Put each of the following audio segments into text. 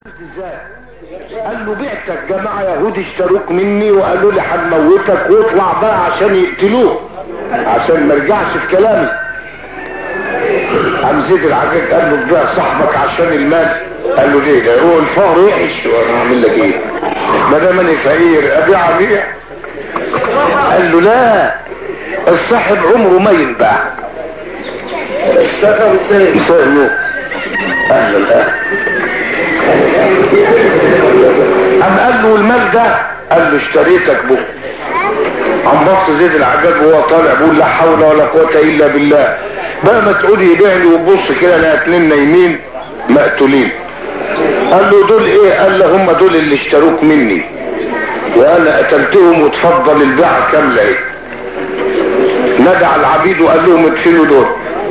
قال له بعتك جماعة يهود اشتروك مني وقالوا لي هنموتك واطلع بقى عشان يقتلوه عشان ما ارجعش في كلامي قام زيد العجاج قال له تبيع صاحبك عشان المال قال له ليه ده هو الفقر وحش وانا اعمل لك ايه ما دام انا فقير ابيع ابيع قال له لا الصاحب عمره ما ينباع السفر الثاني فهمه اهلا اهلا قام قال له المال ده قال له اشتريتك به عم بص زيد العجاج وهو طالع بيقول لا حول ولا قوه الا بالله بقى مسعود يبيعني وبص كده لقى اتنين نايمين مقتولين قال له دول ايه قال له هم دول اللي اشتروك مني وانا قتلتهم وتفضل البيعه كامله ايه نادى على العبيد وقال لهم ادفنوا دول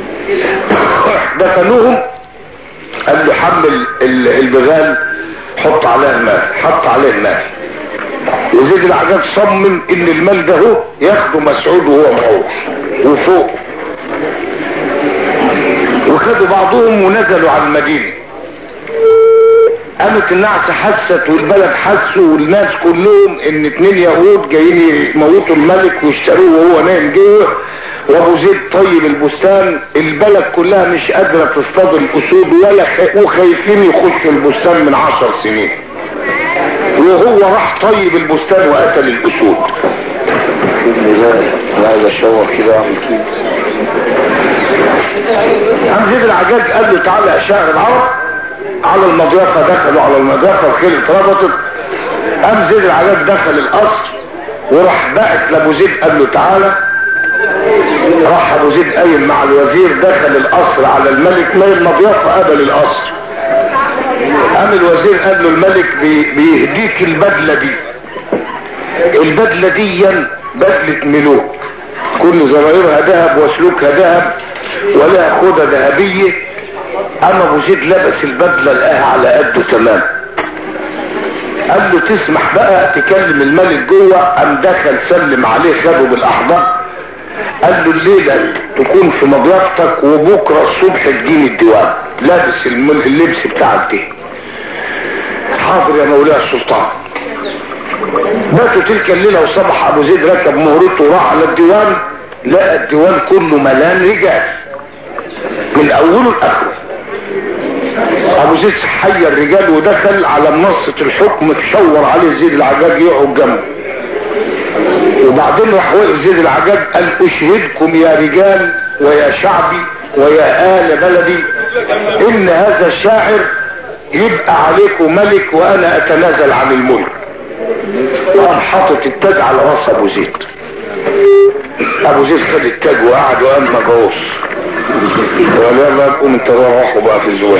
دفنوهم قال له حمل البغال حط عليه المال حط عليه المال وزيد العجاج صمم ان المال ده هو ياخده مسعود وهو مروح وفوق وخدوا بعضهم ونزلوا على المدينة قامت النعسة حست والبلد حسوا والناس كلهم ان اتنين يهود جايين يموتوا الملك ويشتروه وهو نايم جوه وابو زيد طيب البستان البلد كلها مش قادرة تصطاد الاسود ولا خ... وخايفين يخشوا البستان من عشر سنين وهو راح طيب البستان وقتل الاسود عايز اشاور كده اعمل كده قام زيد العجاج قال له تعالى يا شاعر العرب على المضيافة دخلوا على المضيافة الخيل اتربطت قام زيد العجاج دخل القصر وراح باعت لابو زيد قال له تعالى راح ابو زيد قايم مع الوزير دخل القصر على الملك ما المضيافة قبل القصر قام الوزير قال له الملك بي بيهديك البدلة دي البدلة دي بدلة ملوك كل زرايرها ذهب وسلوكها ذهب ولا خدة ذهبية اما ابو زيد لبس البدلة لقاها على قده تمام قال له تسمح بقى تكلم الملك جوه قام دخل سلم عليه خده بالاحضان قال له الليلة تكون في مضيفتك وبكرة الصبح تجيني الديوان لابس اللبس بتاعك ده حاضر يا مولاي السلطان باتوا تلك الليلة وصبح ابو زيد ركب مهرته وراح على الديوان لقى الديوان كله ملان رجال من اوله لاخره ابو زيد حي الرجال ودخل على منصة الحكم تشور عليه زيد العجاج يقعد جنبه وبعدين راح واقف زيد العجاج قال اشهدكم يا رجال ويا شعبي ويا آل بلدي ان هذا الشاعر يبقى عليكم ملك وانا اتنازل عن الملك وقام حاطط التاج على راس ابو زيد ابو زيد خد التاج وقعد وقام مجوص ولا ما تقوم انت روحوا بقى في الزواج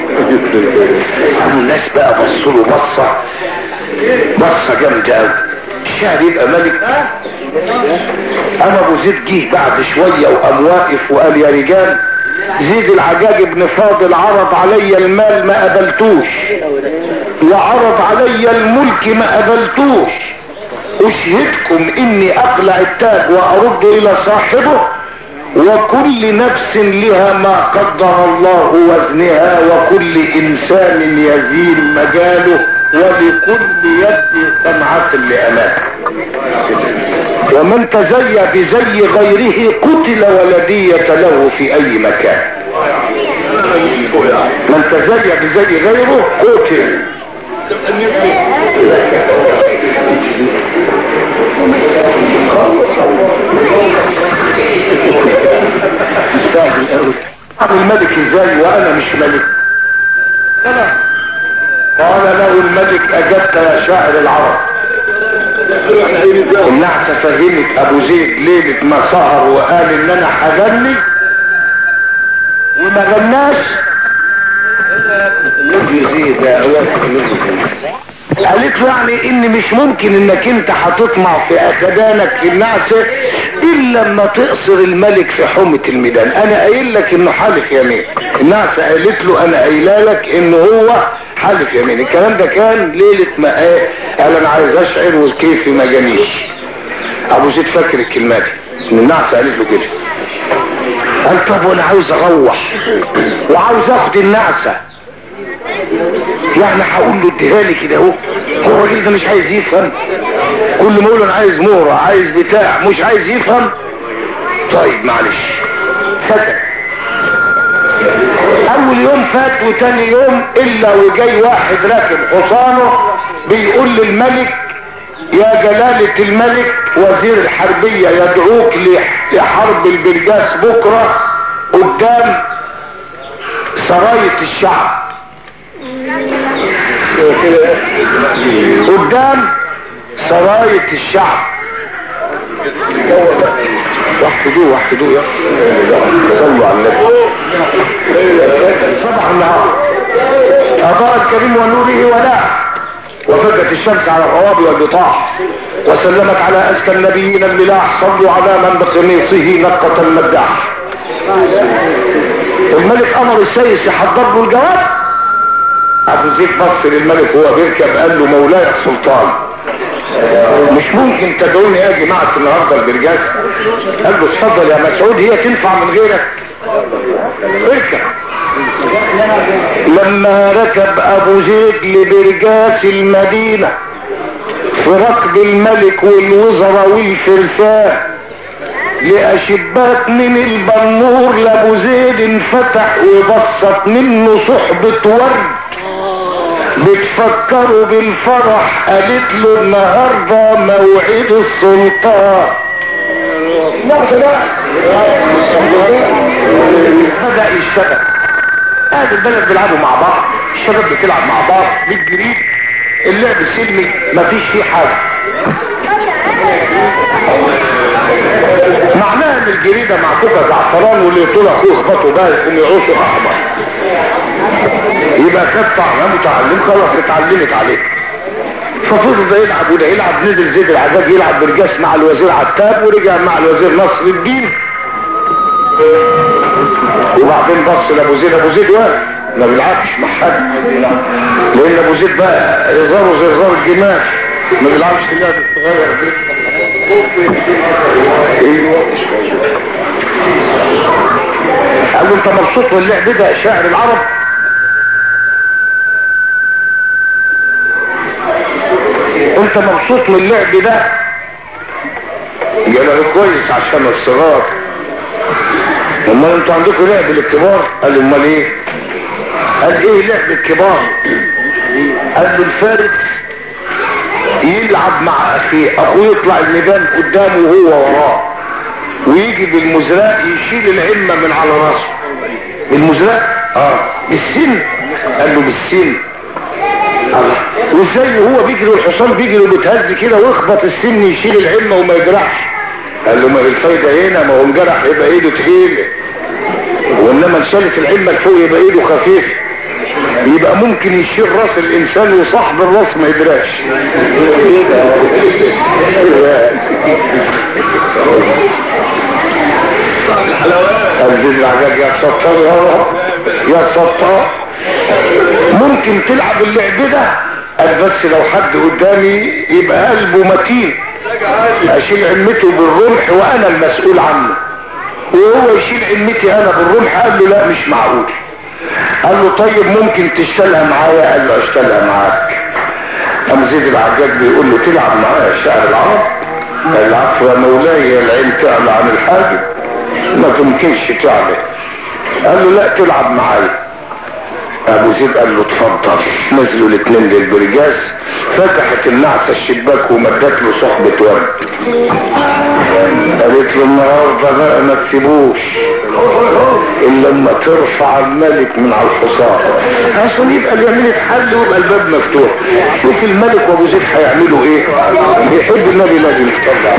الناس بقى بصوا له بصه بصه جامده قوي الشاعر يبقى ملك اما ابو زيد جه بعد شويه وقام واقف وقال يا رجال زيد العجاج ابن فاضل عرض علي المال ما قبلتوش وعرض علي الملك ما قبلتوش اشهدكم اني اقلع التاج وارد الى صاحبه وكل نفس لها ما قدر الله وزنها وكل انسان يزين مجاله ولكل يد صنعة لأمانه ومن تزي بزي غيره قتل ولدية له في اي مكان من تزي بزي غيره قتل الملك ازاي وانا مش ملك قال له الملك اجبت يا شاعر العرب النعسة فهمت ابو زيد ليلة ما سهر وقال ان انا هغني وما غناش نجي زيد قالت له يعني ان مش ممكن انك انت هتطمع في اخدانك في النعسة الا لما تقصر الملك في حومة الميدان انا قايل لك انه حالف يمين النعسة قالت له انا قايله لك انه هو حالف يمين الكلام ده كان ليلة ما ايه قال انا عايز اشعر وكيفي ما جانيش ابو زيد فاكر الكلمة دي ان النعسة قالت له كده قال طب وانا عاوز اروح وعاوز اخد النعسة يعني هقول له اديها لي كده اهو هو الراجل ده مش عايز يفهم كل ما اقول انا عايز مهره عايز بتاع مش عايز يفهم طيب معلش سكت اول يوم فات وتاني يوم الا وجاي واحد راكب حصانه بيقول للملك يا جلالة الملك وزير الحربية يدعوك لحرب البرجاس بكرة قدام سراية الشعب قدام سراية الشعب وحدوه وحدوه يا صلوا على النبي صباح النهار اضاء الكريم ونوره ولا وفجت الشمس على الروابي والبطاح وسلمت على أزكى النبيين الملاح صلوا على من بقميصه نقة المداح الملك أمر السيس يحضر له الجواب أبو زيد بص للملك وهو بيركب قال له مولاي السلطان مش ممكن تدعوني اجي معك النهارده البرجاز قال له اتفضل يا مسعود هي تنفع من غيرك اركب لما ركب ابو زيد لبرجاس المدينة في ركب الملك والوزراء والفرسان لأشباك من البنور لابو زيد انفتح وبسط منه صحبة ورد بتفكروا بالفرح قالت له النهارده موعد السلطان بدأ يشتغل اهل البلد بيلعبوا مع بعض الشباب بتلعب مع بعض بالجريد اللعب سلمي مفيش فيه حاجه معناها ان الجريده معكوكه زعفران واللي يطول اخوه اخبطه بقى يقوم يعوشوا احمر يبقى كانت طعمها متعلم خلاص اتعلمت عليه ففضل ده يلعب وده يلعب نزل زيد العذاب يلعب برجاس مع الوزير عتاب ورجع مع الوزير نصر الدين وبعدين بص لابو زيد ابو زيد واقف ما بيلعبش مع حد لان ابو زيد بقى هزاره زي هزار الجمال ما بيلعبش في اللعب الصغير ده قال له انت مبسوط واللعب ده شاعر العرب انت مبسوط من اللعب ده قال كويس عشان الصغار امال انتوا عندكم لعب للكبار قال له امال ايه قال ايه لعب الكبار قال له الفارس يلعب مع اخيه اخوه يطلع الميدان قدامه وهو وراه ويجي بالمزرق يشيل العمة من على راسه بالمزرق اه بالسن قال له بالسن الله وازاي هو بيجري والحصان بيجري وبيتهز كده ويخبط السن يشيل العمة وما يجرحش قال له ما الفايدة هنا ما هو انجرح يبقى ايده تقيلة وانما انشالت العمة لفوق يبقى ايده خفيفة يبقى ممكن يشيل راس الانسان وصاحب الراس ما يدراش عزيز العجاج يا ستار يا رب يا ستار ممكن تلعب اللعب ده قال بس لو حد قدامي يبقى قلبه متين اشيل عمته بالرمح وانا المسؤول عنه وهو يشيل عمتي انا بالرمح قال له لا مش معقول قال له طيب ممكن تشتغلها معايا قال له اشتغلها معاك قام زيد العجاج بيقول له تلعب معايا الشعر العرب قال العفو يا مولاي العين تعلى عن الحاجب ما تمكنش تعلى قال له لا تلعب معايا ابو زيد قال له اتفضل نزلوا الاثنين للبرجاز فتحت النعسة الشباك ومدت له صحبة ورد قالت له النهارده بقى ما تسيبوش الا لما ترفع الملك من على الحصان عشان يبقى اليمين اتحل ويبقى الباب مفتوح شوف الملك وابو زيد هيعملوا ايه بيحب النبي لازم يطلع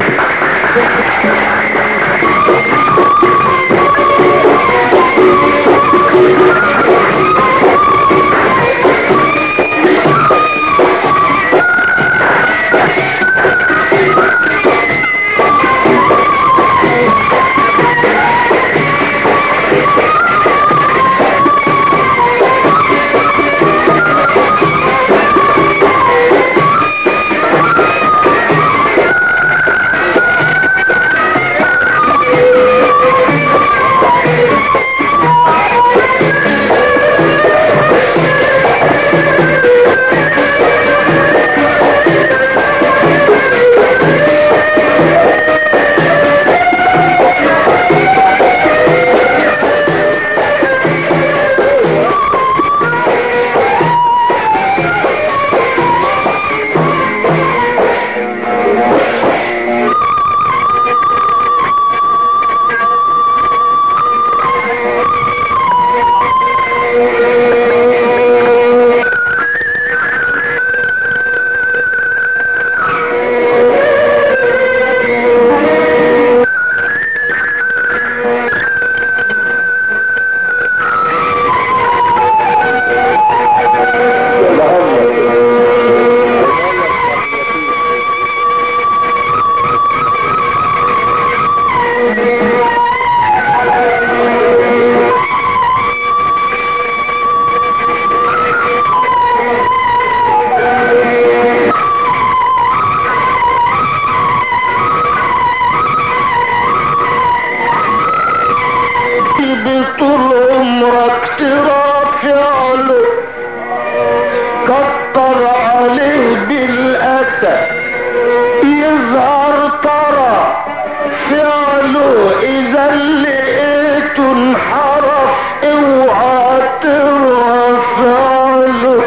كتر عليه بالاسى يظهر ترى فعله اذا لقيته انحرف اوعى ترى فعله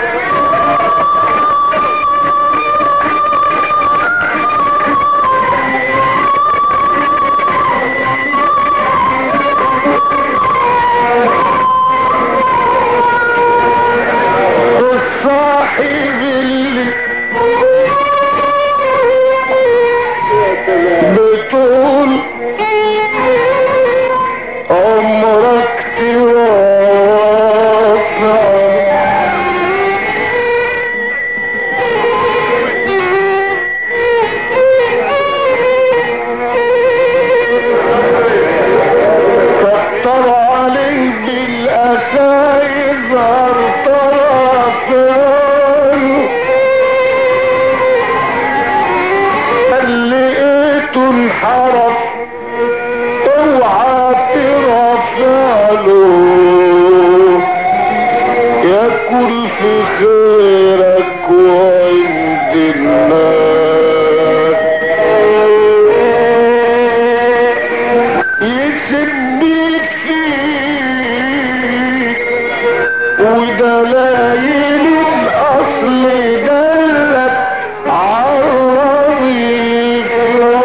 الصاحب اللي بطول عمرك توافع كتر عليه بالأسى يظهر طرفين لقيته انحرف اوعى ترفع له ياكل في خيرك وعند الناس يسبك فيك ودلايل الاصل دلت عرضيك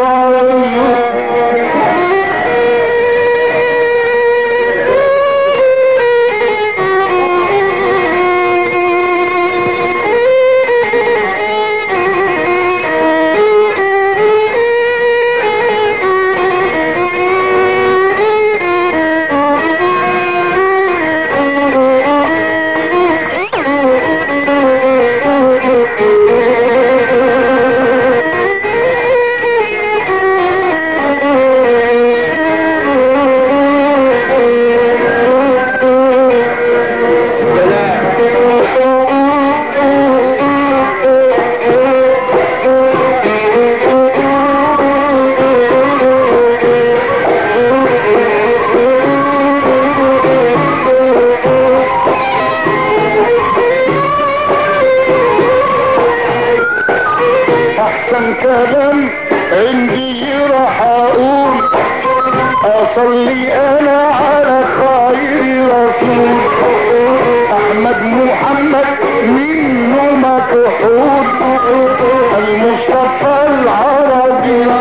احسن كلام عندي راح اقول اصلي انا على خير رسول احمد محمد منه مكحول المصطفى العربي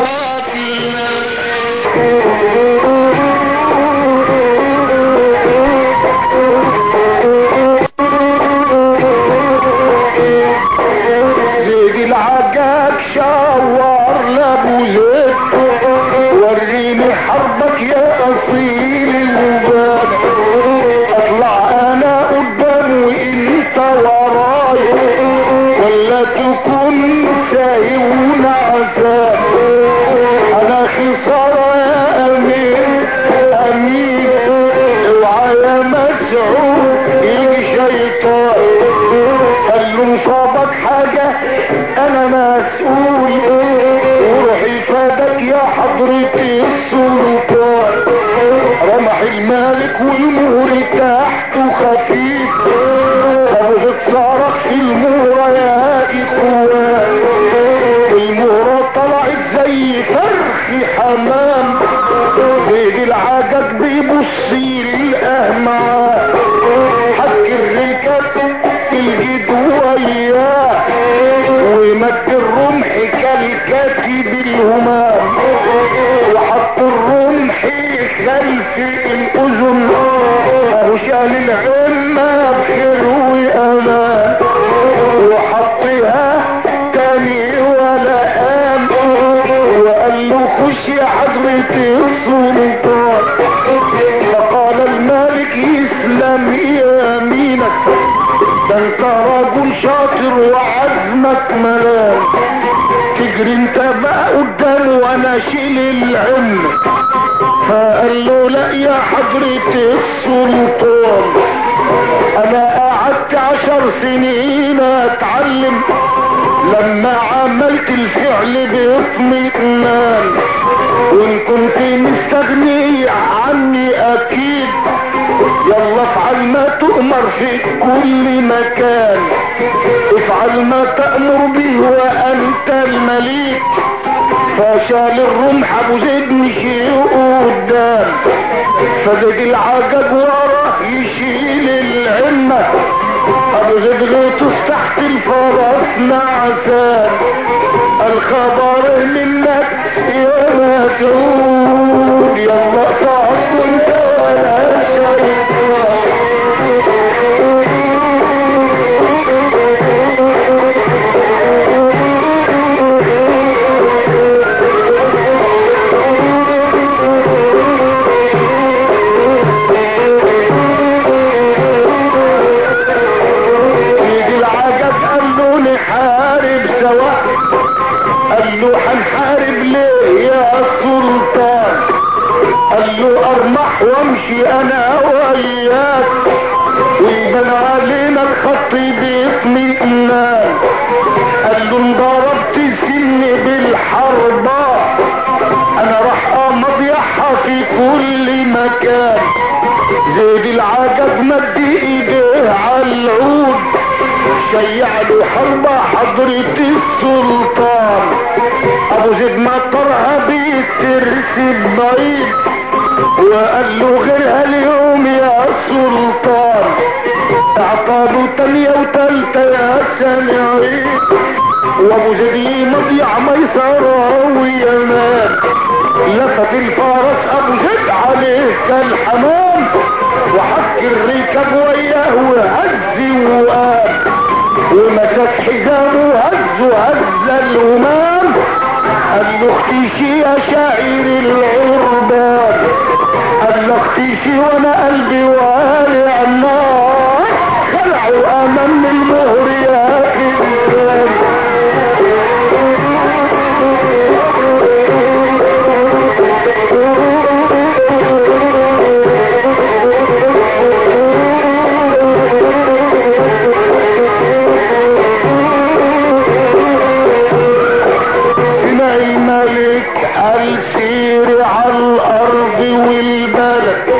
زيد العجاج شاور لابو زيد وريني حربك يا اصيل الوبان اطلع انا قدام وانت وراي ولا تكون سايون عذاب انا خسارة يا امين امين اوعى يا مسعود يجي شيطان قال له مصابك حاجة انا مسؤول وروحي فادك يا حضرتي السلطان رمح المالك والمهر تحته خفيف ابو بتصرخ في المهرة يا اخوان المهرة طلعت زي فرخ حمام زيد العجب بيبص للأهمع حك الركب الجد وياه ومد الرمح كالكاتب الهمام وحط الرمح خلف الأذن أهو شال العمة بخير وأمان وحطها تاني ولا قام وقال له خش يا حضرة السلطان فقال الملك يسلم يمينك ده انت رجل شاطر وعزمك ملام تجري انت بقى قدام وانا اشيل العلم فقال له لا يا حضرة السلطان انا قعدت عشر سنين اتعلم لما عملت الفعل باطمئنان وان كنت مستغني عني اكيد يلا افعل ما تؤمر في كل مكان افعل ما تأمر به وانت المليك فشال الرمح ابو زيد مشي قدام فزيد العجب وراه يشيل العمة ابو زيد غيطس تحت الفرس نعسان الخبر منك يا مسعود يلا تعب انت ولا يجي العجب قال له نحارب سوا قال له هنحارب ليه يا سلطان قال له ارمح وامشي انا وياك ويبان علينا الخط باطمئنان قال له انضربت سن بالحربة انا راح امضيحها في كل مكان زيد العجب مد ايديه على العود شيع له حربة حضرة السلطان ابو زيد مطرها بالترس البعيد وقال له غيرها اليوم يا سلطان اعطاله تانية وتالتة يا سامعين وابو زيد مضيع ميسرة ويمان لفت الفارس ابو زيد عليه كالحمام وحك الركب وياه وهز وقام ومسك حزامه هز وهز الهمام قال له اختيشي يا شاعر العربان قال له اختيشي وانا قلبي والع النار خلعوا امام المهر يا خزان سمع الملك السير على الارض والبلد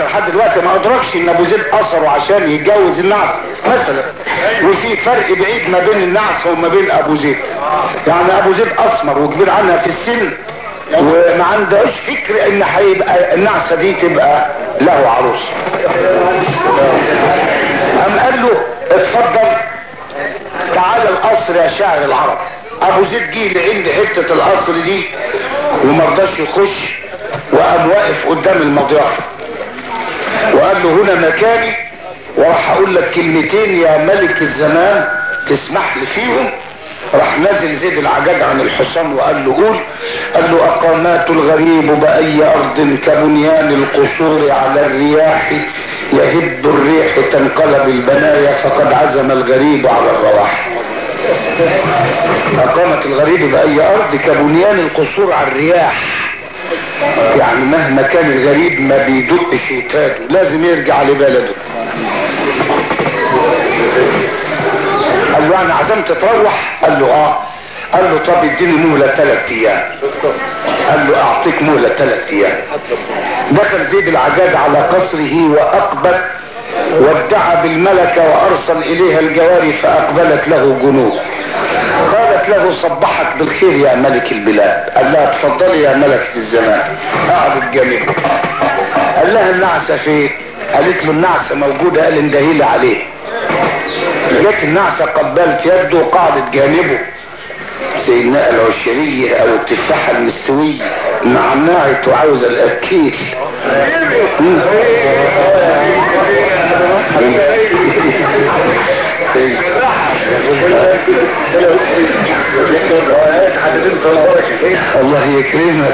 لسه لحد دلوقتي ما ادركش ان ابو زيد اثره عشان يتجوز النعس مثلا وفي فرق بعيد ما بين النعس وما بين ابو زيد يعني ابو زيد اسمر وكبير عنها في السن وما عندهاش فكر ان هيبقى النعسه دي تبقى له عروس قام قال له اتفضل تعال القصر يا شاعر العرب ابو زيد جه لعند حته القصر دي ومرضاش يخش وقام واقف قدام المضيافه وقال له هنا مكاني وراح اقول لك كلمتين يا ملك الزمان تسمح لي فيهم راح نازل زيد العجاج عن الحصان وقال له قول قال له اقامات الغريب باي ارض كبنيان القصور على الرياح يهب الريح تنقلب البنايا فقد عزم الغريب على الرواح اقامت الغريب باي ارض كبنيان القصور على الرياح يعني مهما كان الغريب ما بيدقش وتاده لازم يرجع لبلده قال له انا عزمت تروح قال له اه قال له طب اديني مهله ثلاث ايام قال له اعطيك مهله ثلاث ايام دخل زيد العجاج على قصره واقبل وادعى بالملكة وارسل اليها الجواري فاقبلت له جنود قالت له صبحك بالخير يا ملك البلاد قال لها اتفضلي يا ملكة الزمان قعدت جنبه قال لها النعسة فين قالت له النعسة موجودة قال اندهيلي عليه جت النعسة قبلت يده وقعدت جانبه زي النقل العشرية او التفاحة المستوية نعنعت وعاوزة الاكيل الله يكرمك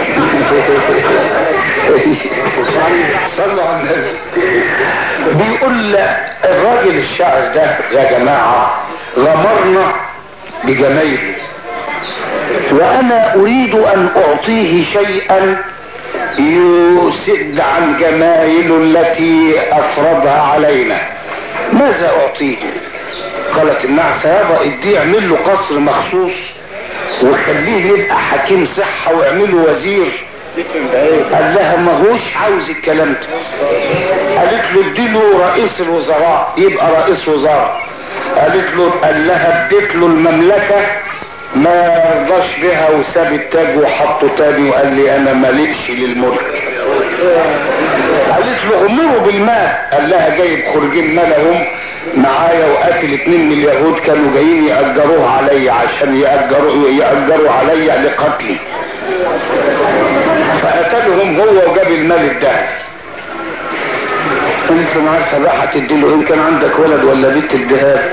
صلوا على النبي بيقول الراجل الشاعر ده يا جماعة غمرنا بجمايله وانا اريد ان اعطيه شيئا يسد عن جمايل التي افرضها علينا ماذا اعطيه قالت النعسة يابا اديه اعمل له قصر مخصوص وخليه يبقى حكيم صحة واعمله وزير قال لها ما هوش عاوز الكلام ده قالت له اديله رئيس الوزراء يبقى رئيس وزراء قالت له قال لها اديت له المملكة ما رضاش بها وساب التاج وحطه تاني وقال لي انا مالكش للملك قالت له غمره بالمال قال لها جايب خرجين مالهم معايا وقتل اتنين من اليهود كانوا جايين يأجروه علي عشان يأجروا يأجروا علي لقتلي فقتلهم هو وجاب المال الدهب انت ما عارفه بقى هتديله ان كان عندك ولد ولا بنت الدهاب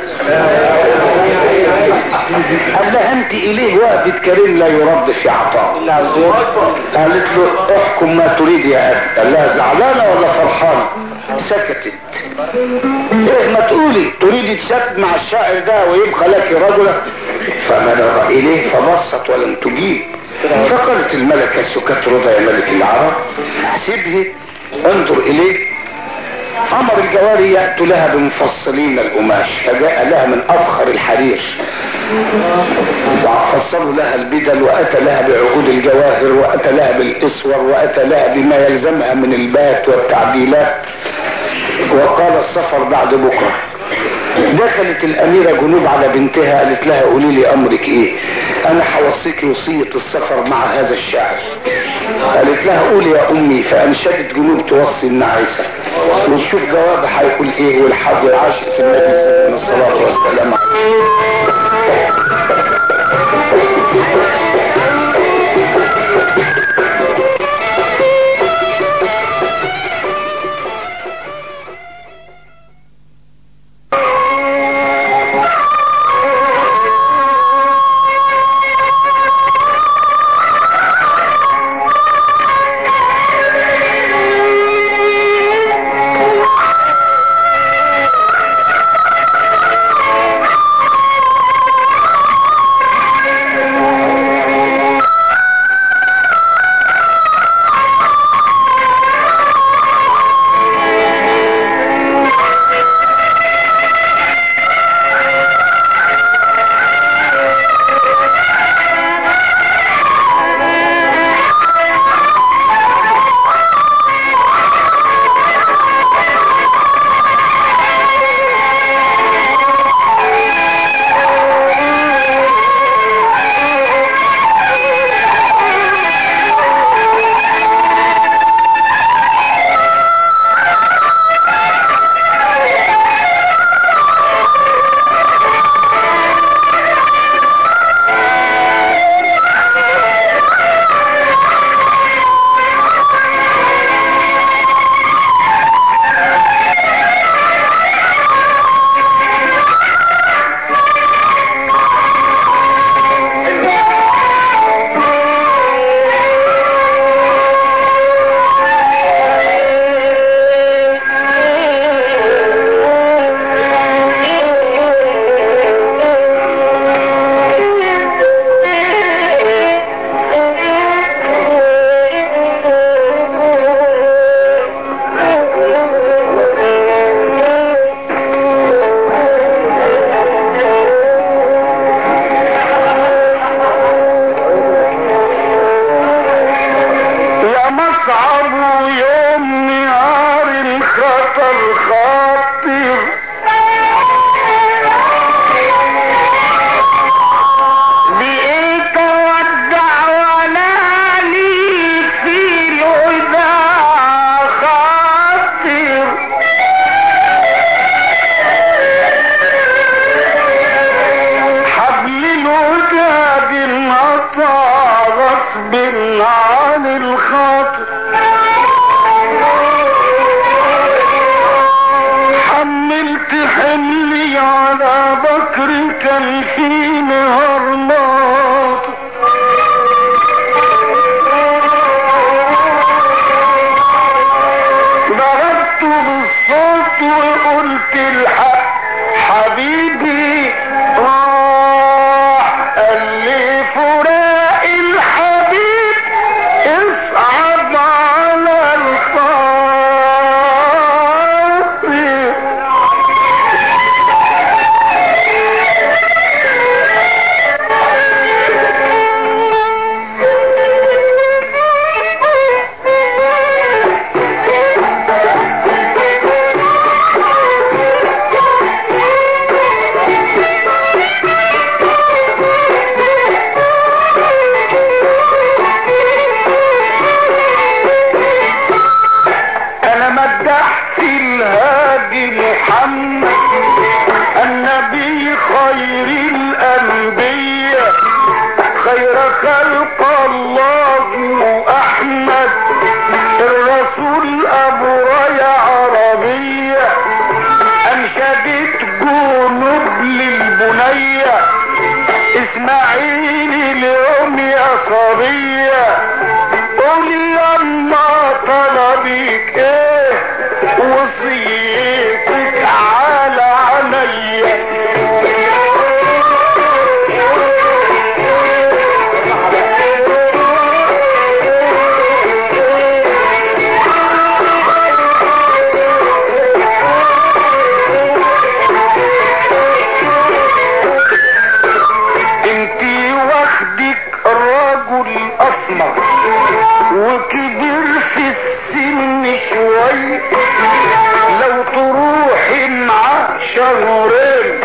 قال لها انت اليه وقفة كريم لا يرد في عطاء قالت له احكم ما تريد يا ابي قال لها زعلانه ولا فرحانه سكتت ايه ما تقولي تريد تسكت مع الشاعر ده ويبقى لك رجلا فملغ اليه فبصت ولم تجيب فقالت الملكة سكت رضا يا ملك العرب سيبه انظر اليه امر الجواري يأتوا لها بمفصلين القماش فجاء لها من افخر الحرير وفصلوا لها البدل واتى لها بعقود الجواهر واتى لها بالاسور واتى لها بما يلزمها من البات والتعديلات وقال السفر بعد بكره دخلت الاميرة جنوب على بنتها قالت لها قولي لي امرك ايه انا هوصيك وصية السفر مع هذا الشاعر قالت لها قولي يا امي فانشدت جنوب توصي النعيسة ونشوف جوابها هيقول ايه والحظ العاشق في النبي صلى الله عليه وسلم غصب عن الخاطر حملت حملي على بكر كان في نهار ناطر ضربت بالصوت وقلت الحق حبيبي راح قال لي فراق الحبيب اصعب على الخاطر انا مدحت الهادي محمد النبي خير الانبياء خير خلق الله احمد الرسول ابو راية عربية انشدت جنوب للبنية اسمعيني اليوم يا صبية قولي يما طلبك ايه وصيتك على عينيا انتي واخدك رجل اسمر وكبر في السن شوي لو تروحي معاه شهرين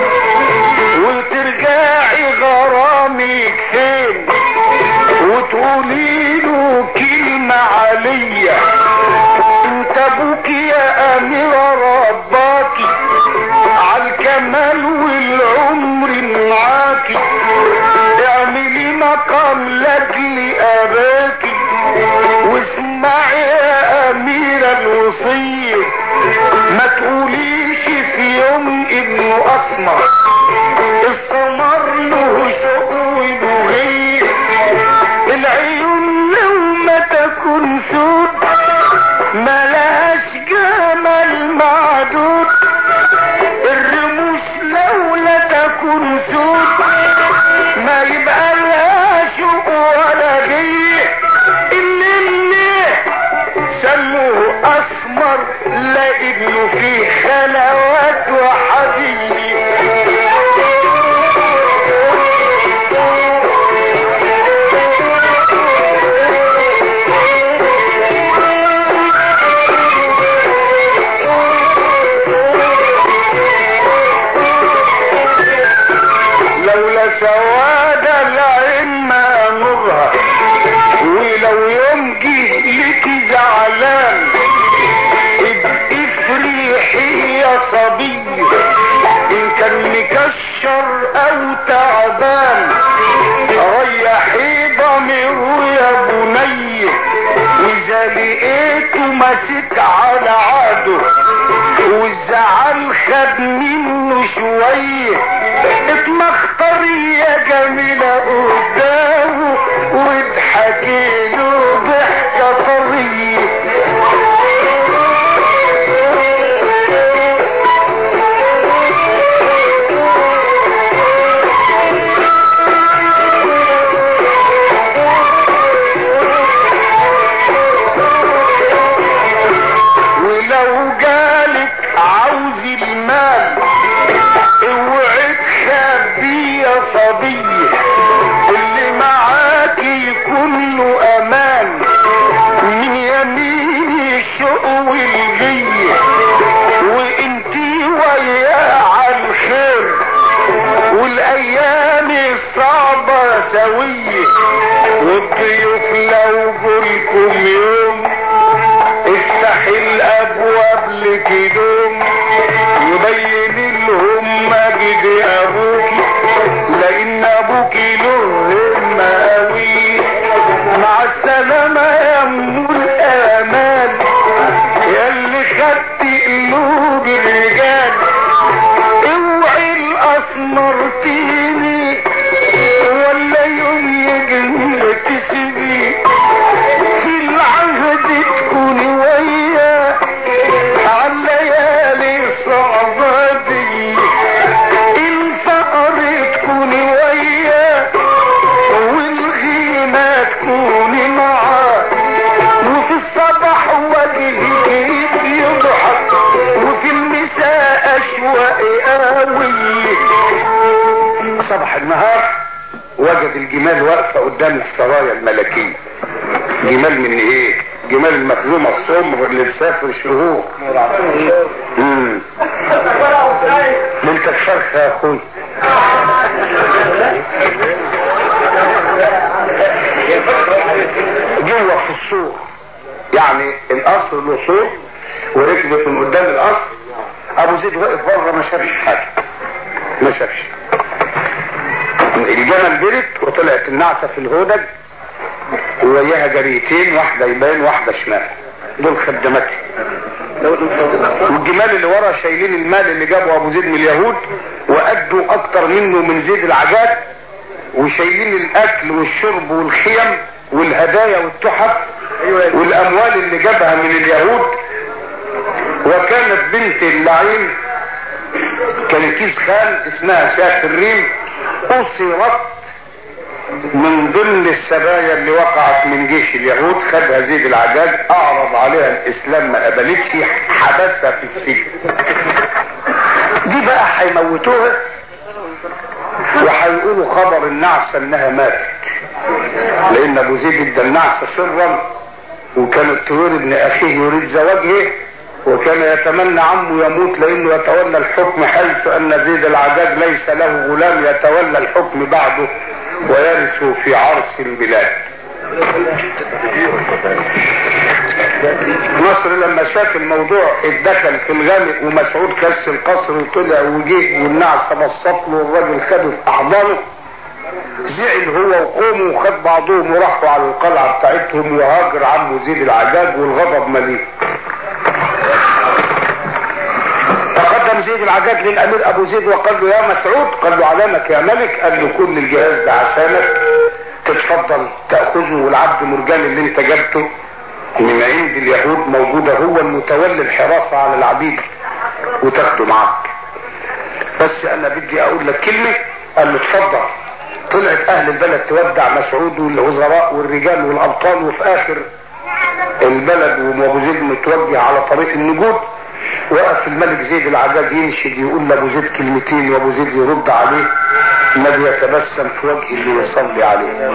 وترجعي غرامك فين وتقولي له كلمة عليا انت ابوك يا اميرة رباكي عالكمال والعمر معاكي اعملي مقام لاجل اباكي واسمعي يا اميرة الوصية ما تقوليش في يوم ابنه اسمر السمر له شوق وبغير العيون لو ما تكون سود ملهاش جمال معدود الرموش لولا تكون سود ما يبقى لها شوق ولا غير اللي اللي سموه اسمر لانه فيه خلوات وحديث لولا سواد العين ما نورها ولو يوم جه لك زعلان ابقي فريحي يا صبي ان كان مكشر او تعبان ريحي ضميره يا بني واذا لقيته ماسك على عاده والزعل خد منه شويه اتمختر يا جميلة قدامه واضحكي له ضحكة طرية ولو جالك عاوز المال اوعي تخبيه يا صبي اللي معاك يكون له امان من يمين الشوق والغي وانتي وياه على الخير والايام الصعبة سوية والضيوف لو جولكم يوم افتح الابواب لكدوم يبين لهم مجد ابوك لان ابوك له همة قوي مع اسمرتيني ولا يوم يجني تسيبي في العهد تكوني ويا عالليالي صعبة دي الفقر تكوني ويا والغنى تكوني معاه وفي الصباح وجهك بيضحك وفي المساء اشواقي قوي صباح النهار وجد الجمال واقفة قدام السرايا الملكية جمال من ايه جمال المخزومة السمر اللي مسافر شهور مم. ليلتك فرخة يا اخوي جوه في السوق يعني القصر له سوق وركبت من قدام القصر ابو زيد واقف بره ما شافش حاجه ما شافش الجمل برك وطلعت النعسه في الهودج ووياها جريتين واحده يمين واحده شمال دول خدماتي والجمال اللي ورا شايلين المال اللي جابه ابو زيد من اليهود وادوا اكتر منه من زيد العجاد وشايلين الاكل والشرب والخيم والهدايا والتحف والاموال اللي جابها من اليهود وكانت بنت اللعين كنكيز خان اسمها شاف الريم اسرت من ضمن السبايا اللي وقعت من جيش اليهود خدها زيد العجاج اعرض عليها الاسلام ما قبلتش حبسها في السجن دي بقى هيموتوها وهيقولوا خبر النعسة انها ماتت لان ابو زيد ادى النعسة سرا وكانت تريد ابن اخيه يريد زواجه وكان يتمنى عمه يموت لانه يتولى الحكم حيث ان زيد العجاج ليس له غلام يتولى الحكم بعده ويرث في عرس البلاد مصر لما شاف الموضوع اتدخل في الغامق ومسعود كس القصر وطلع وجه والنعسه بصت له والراجل خده في احضانه زعل هو وقومه وخد بعضهم وراحوا على القلعه بتاعتهم وهاجر عمه زيد العجاج والغضب مليء تقدم زيد العجاج للامير ابو زيد وقال له يا مسعود قال له علامك يا ملك قال له كل الجهاز ده عشانك تتفضل تاخذه والعبد مرجان اللي انت جبته من عند اليهود موجودة هو المتولي الحراسة على العبيد وتاخده معاك بس انا بدي اقول لك كلمة قال له اتفضل طلعت اهل البلد تودع مسعود والوزراء والرجال والابطال وفي اخر البلد وابو زيد متوجه على طريق النجود وقف الملك زيد العجاج ينشد يقول لابو زيد كلمتين وابو زيد يرد عليه النبي يتبسم في وجه اللي يصلي عليه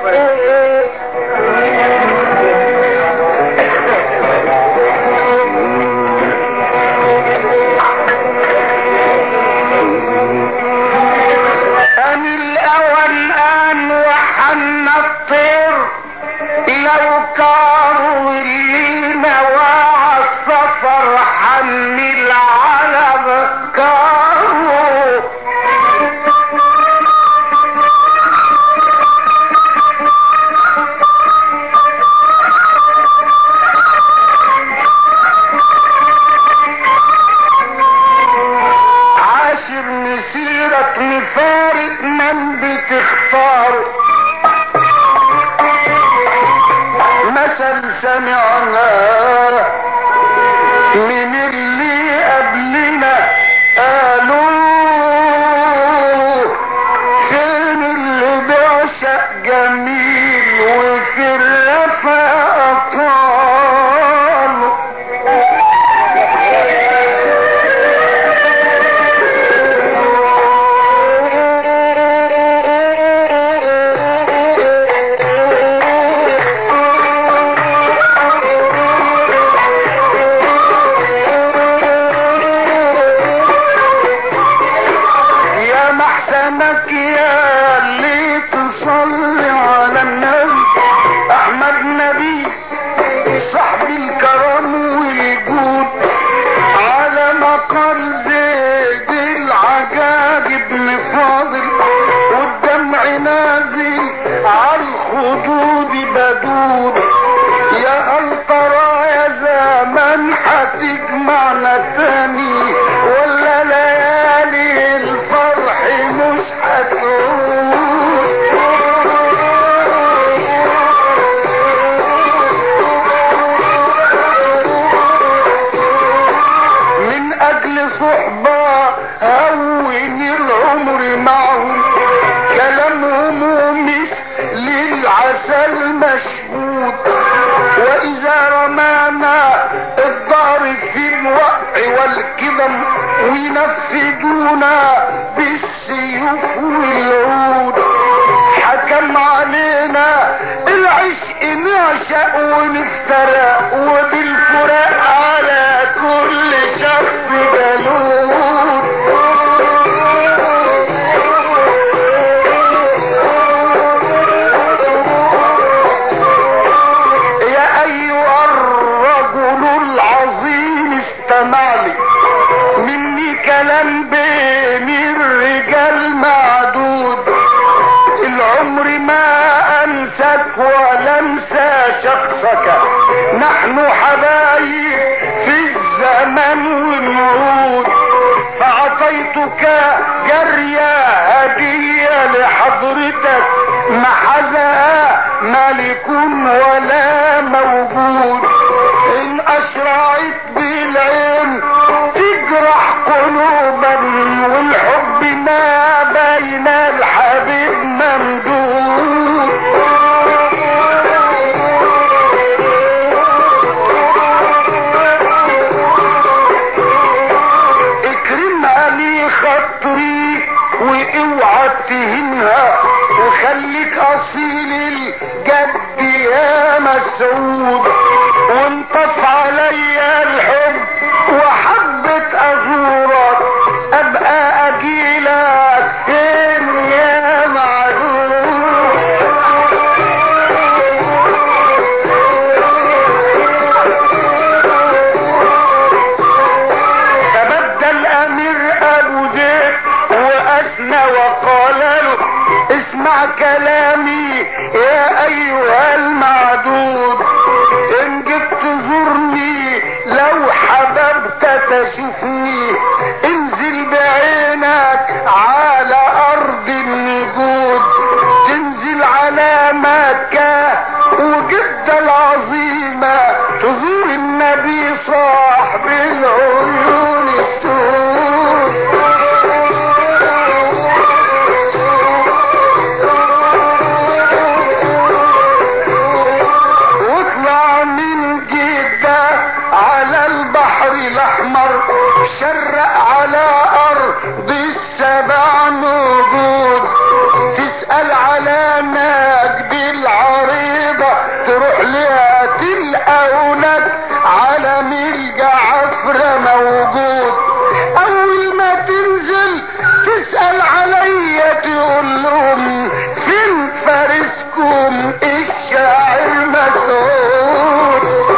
أن الأول أن وحن الطير لو كانوا اللينا وعى السفر حمل على كانوا عاشر مسيرك مفارق من بتختار مثل سمعنا من اللي قبلنا قالوا فين اللي بيعشق جميل وفي الرفاق طال يا محسنك يا اللي تصلي على النبي احمد نبي صاحب الكرم والجود على مقال زيد العجاج ابن فاضل والدمع نازل على الخدود بدود يا هل ترى يا زمان هتجمعنا تاني ولا ليالي الفرح مش من اجل صحبة هون العمر معهم كلامهم مثل العسل مشهود واذا رمانا الدار في الوقع والكظم وينفذونا بالسيوف والعود حكم علينا العشق نعشق ونفترق وبالفراق على كل شخص جنود يا ايها الرجل العظيم استمع لي مني كلام بين الرجال معدود العمر ما انساك ولا انسى شخصك نحن حبايب في الزمن والنعود فاعطيتك جرية هدية لحضرتك ما حزق ملك ولا موجود ان اشرعت بالعين تجرح قلوبا والحب ما بين الحبيب ممدود اكرم علي خاطري واوعى تهنها وخليك اصيل الجد يا مسعود وانطف عليا الحب وحبة ازورك ابقى اجيلك فين يا معلوم فبدى الامير ابو زيد واثنى وقال له اسمع كلامي يا ايها المعدود ان جيت تزورني لو حببت تشوفني انزل بعينك على ارض النجود تنزل على مكة وجدة العظيمة تزور النبي صاحب العيون السود واطلع من جدة على البحر الاحمر شرق على ارض السبع نجود تسأل على نجد الشاعر مسعود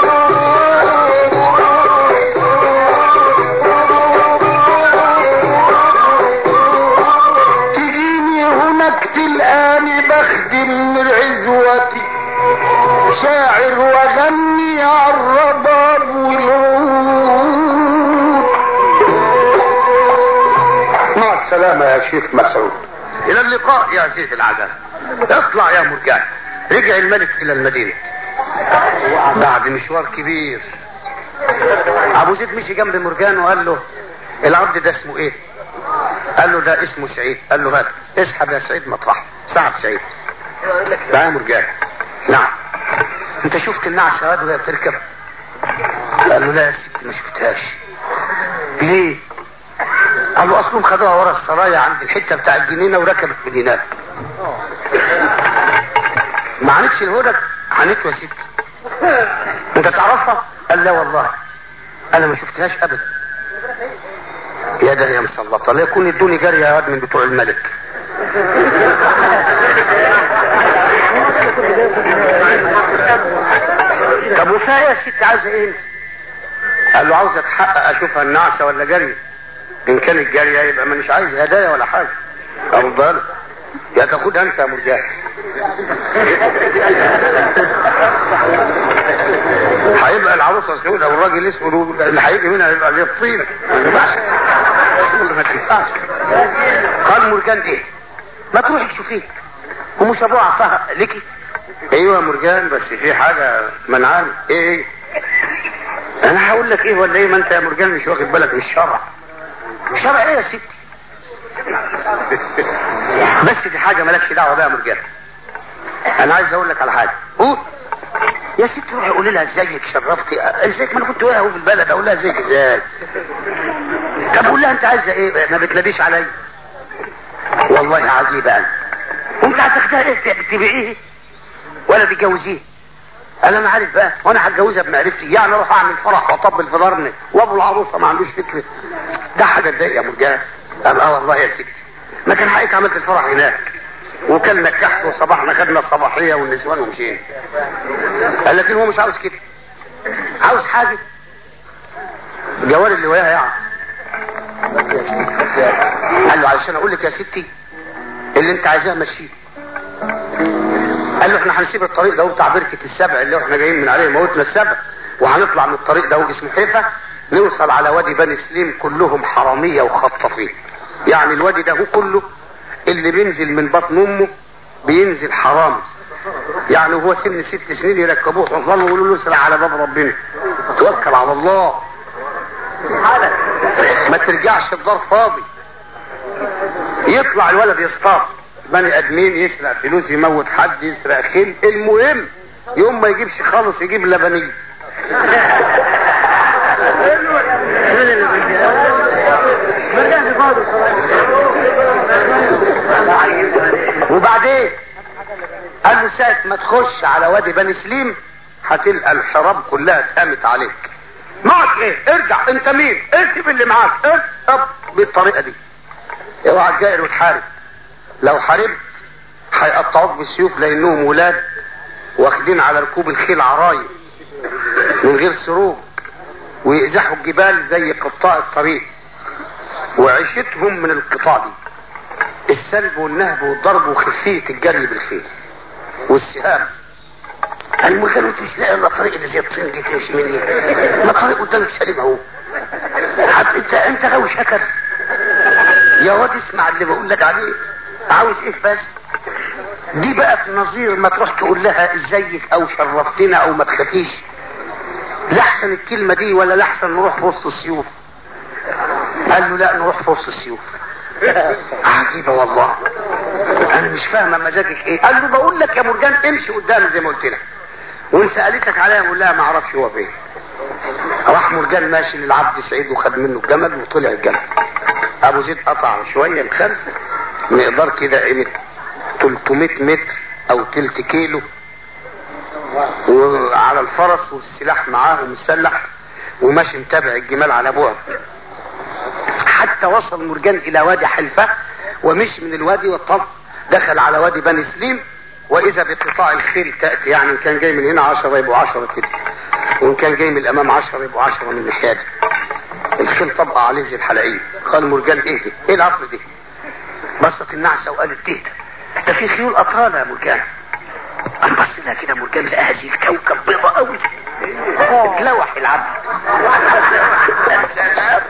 تجيني هناك تلقاني بخدم من عزوتي شاعر واغني على الرباب والعود مع السلامة يا شيخ مسعود الى اللقاء يا سيد العجل اطلع يا مرجان رجع الملك الى المدينة بعد مشوار كبير ابو زيد مشي جنب مرجان وقال له العبد ده اسمه ايه قال له ده اسمه سعيد قال له هات اسحب يا سعيد مطرح سحب سعيد تعال يا مرجان نعم انت شفت النعسة هاد وهي بتركب قال له لا يا ست ما شفتهاش ليه قال له اصلهم خدوها ورا السرايا عند الحته بتاع الجنينه وركبت من هناك ما عانتش الهدى عانته يا ستي انت تعرفها قال لا والله انا ما شفتهاش ابدا يا ده يا مسلطه لا يكون ادوني جري يا واد من بتوع الملك طب وفيها يا ست عايزه ايه انت قال له عاوز اتحقق اشوفها النعسه ولا جري ان كانت جاريه يبقى مانيش عايز هدايا ولا حاجه ارد بالك يا تاخدها انت يا مرجان هيبقى العروسه سوداء والراجل اسود اللي هيجي منها يبقى زي الطين ما ينفعش شغل ما تنفعش قال مرجان ايه ما تروحي تشوفيه ومش ابوه عطاها ليكي ايوه يا مرجان بس في حاجه منعاني ايه ايه انا هقول لك ايه ولا ايه ما انت يا مرجان مش واخد بالك من الشرع شرع ايه يا ستي بس دي حاجه مالكش دعوه بيها يا مرجان انا عايز اقول لك على حاجه قول يا ست روحي قولي لها ازيك شرفتي ازيك ما انا كنت واقع اهو في البلد اقول لها ازيك ازاي طب قول لها انت عايزه ايه ما بتناديش عليا والله عجيبه انا وانت هتاخدها ايه تبيعيه ولا تتجوزيه قال انا عارف بقى وانا هتجوزها بمعرفتي يعني اروح اعمل فرح واطبل في ضرني وابو العروسه ما عندوش فكره ده حاجه تضايق يا مرجان قال اه والله يا ستي ما كان حقيقة عملت الفرح هناك وكلنا الكحك وصباحنا خدنا الصباحيه والنسوان ومشينا قال لكن هو مش عاوز كده عاوز حاجه جوال اللي وياها يعني قال له علشان اقول لك يا ستي اللي انت عايزاه مشيه قال له احنا هنسيب الطريق ده بتاع بركه السبع اللي احنا جايين من عليه موتنا السبع وهنطلع من الطريق ده اسمه حيفا نوصل على وادي بني سليم كلهم حراميه وخطافين يعني الوادي ده هو كله اللي بينزل من بطن امه بينزل حرامي يعني هو سن ست سنين يركبوه حصان ويقولوا له اسرع على باب ربنا توكل على الله ما ترجعش الدار فاضي يطلع الولد يصطاد بني ادمين يسرق فلوس يموت حد يسرق خيل المهم يوم ما يجيبش خالص يجيب لبنيه وبعدين قال له ساعة ما تخش على وادي بني سليم هتلقى الحراب كلها اتقامت عليك معك ايه ارجع انت مين اسيب اللي معاك اركب بالطريقة دي اوعى تجائر وتحارب لو حاربت هيقطعوك بالسيوف لانهم ولاد واخدين على ركوب الخيل عراية من غير سروج ويزحوا الجبال زي قطاع الطريق وعيشتهم من القطاع دي السلب والنهب والضرب وخفية الجري بالخيل والسهام المكان انت مش لاقي الا طريق اللي زي الطين دي تمشي مني ما طريق قدامك سليم اهو انت انت غاوي شكر يا واد اسمع اللي بقول لك عليه عاوز ايه بس دي بقى في نظير ما تروح تقول لها ازيك او شرفتنا او ما تخافيش لاحسن الكلمة دي ولا لاحسن نروح في وسط السيوف قال له لا نروح في وسط السيوف عجيبة والله انا مش فاهمة مزاجك ايه قال له بقول لك يا مرجان امشي قدامي زي ما قلت لك وان سألتك عليها قول لها ما اعرفش هو فين راح مرجان ماشي للعبد سعيد وخد منه الجمل وطلع الجمل ابو زيد قطع شوية الخلف مقدار كده قيمة 300 متر او تلت كيلو وعلى الفرس والسلاح معاه ومسلح وماشي متابع الجمال على بعد حتى وصل مرجان الى وادي حلفة ومشي من الوادي والطب دخل على وادي بني سليم واذا بقطاع الخيل تاتي يعني ان كان جاي من هنا عشرة يبقوا عشرة كده وان كان جاي من الامام عشرة يبقوا عشرة من الناحيه دي الخيل طبق عليه زي الحلقين قال مرجان ايه دي ايه العفر دي بصت النعسه وقالت تهدى ده في خيول اطراله يا مرجان قام بص لها كده مرجان لقى هذه الكوكب بيضة قوي اتلوح العبد يا سلام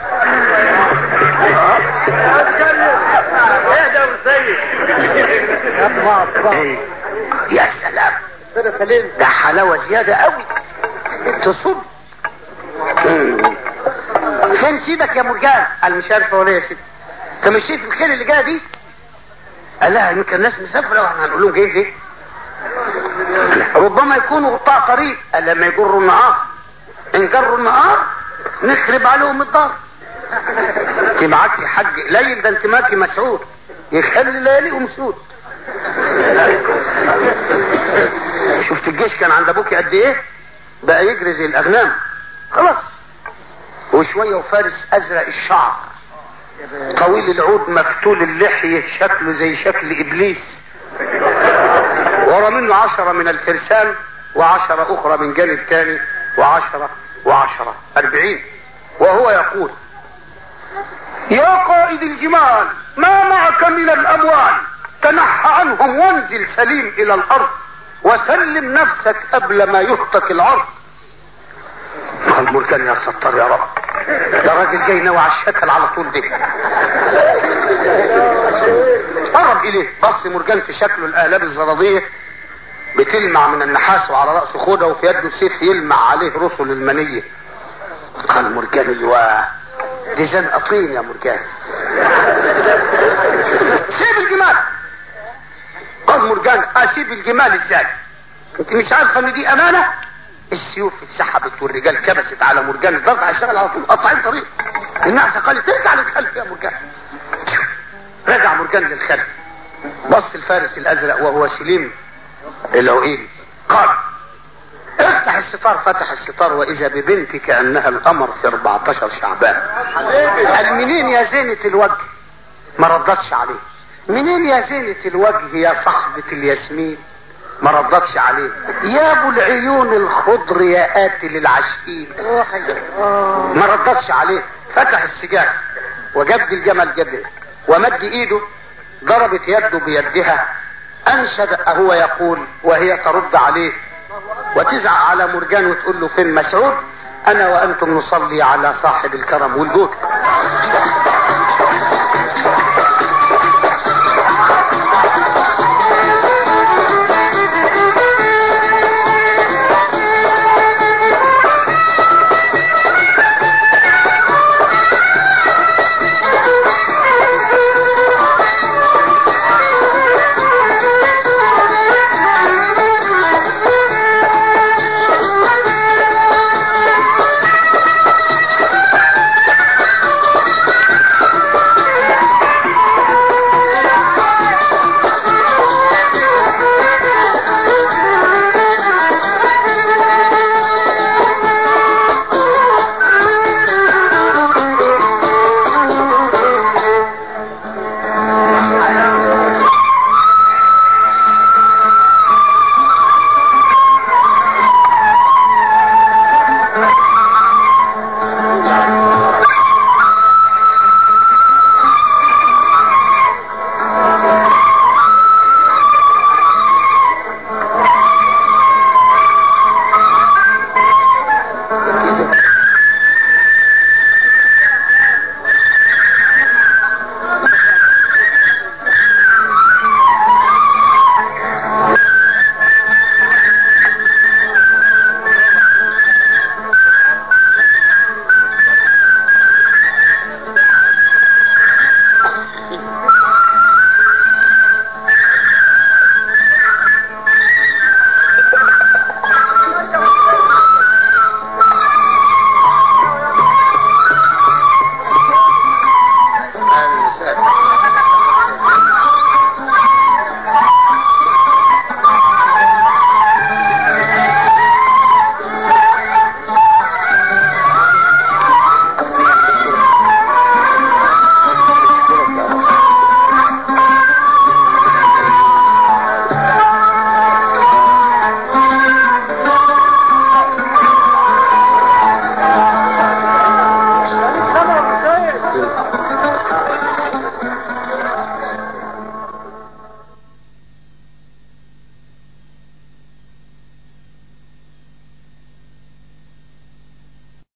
إيه؟ يا سلام ده حلاوة زيادة قوي تصب مم. فين سيدك يا مرجان قال مش عارف ولا يا سيدي انت مش شايف الخيل اللي جايه دي قال لها يمكن الناس مسافره واحنا هنقول لهم جايين ليه ربما يكونوا قطاع طريق قال لما يجروا النهار ان جروا النهار نخرب عليهم الدار انت معاكي حاج قليل ده انت معاكي مسعود يخلي ليالي ومسعود شفت الجيش كان عند ابوكي قد ايه بقى يجري زي الاغنام خلاص وشويه وفارس ازرق الشعر طويل العود مفتول اللحيه شكله زي شكل ابليس ورا منه عشرة من الفرسان وعشرة أخرى من جانب تاني وعشرة وعشرة أربعين وهو يقول يا قائد الجمال ما معك من الأموال تنحى عنهم وانزل سليم إلى الأرض وسلم نفسك قبل ما يهتك العرض قال مرجان يا ستار يا رب ده راجل جاي ناوي على الشكل على طول ده قرب اليه بص مرجان في شكله الآلاب الزرادية بتلمع من النحاس وعلى رأسه خودة وفي يده سيف يلمع عليه رسل المنية قال مرجان ايوه دي زنقة طين يا مرجان سيب الجمال قال مرجان اسيب الجمال ازاي انت مش عارفه ان دي امانه السيوف اتسحبت والرجال كبست على مرجان الضغط هيشتغل على طول قطعين طريق النعسه قالت ارجع للخلف يا مرجان رجع مرجان للخلف بص الفارس الازرق وهو سليم العقيلي قال افتح الستار فتح الستار واذا ببنت كانها القمر في 14 شعبان قال منين يا زينة الوجه ما ردتش عليه منين يا زينة الوجه يا صاحبة الياسمين ما ردتش عليه يا ابو العيون الخضر يا قاتل العشقين ما ردتش عليه فتح السجاد وجد الجمل جده ومد ايده ضربت يده بيدها انشد هو يقول وهي ترد عليه وتزعق على مرجان وتقول له فين مسعود انا وانتم نصلي على صاحب الكرم والجود